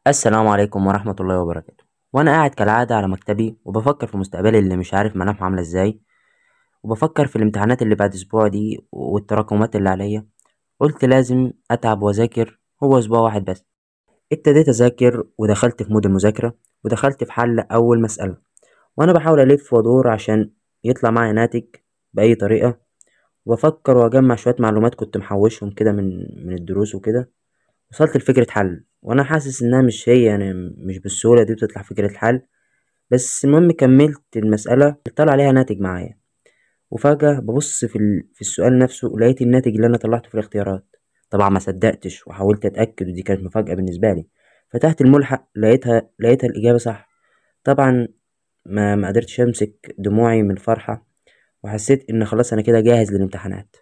السلام عليكم ورحمة الله وبركاته وأنا قاعد كالعادة على مكتبي وبفكر في مستقبلي اللي مش عارف ملامحه عاملة ازاي وبفكر في الامتحانات اللي بعد أسبوع دي والتراكمات اللي عليا قلت لازم أتعب وأذاكر هو أسبوع واحد بس ابتديت أذاكر ودخلت في مود المذاكرة ودخلت في حل أول مسألة وأنا بحاول ألف وأدور عشان يطلع معايا ناتج بأي طريقة وبفكر وأجمع شوية معلومات كنت محوشهم كده من من الدروس وكده وصلت لفكرة حل وأنا حاسس إنها مش هي يعني مش بالسهولة دي بتطلع فكرة حل بس المهم كملت المسألة طلع عليها ناتج معايا وفجأة ببص في, ال... في السؤال نفسه لقيت الناتج اللي أنا طلعته في الاختيارات طبعا ما صدقتش وحاولت أتأكد ودي كانت مفاجأة بالنسبة لي فتحت الملحق لقيتها لقيتها الإجابة صح طبعا ما ما قدرتش أمسك دموعي من الفرحة وحسيت إن خلاص أنا كده جاهز للامتحانات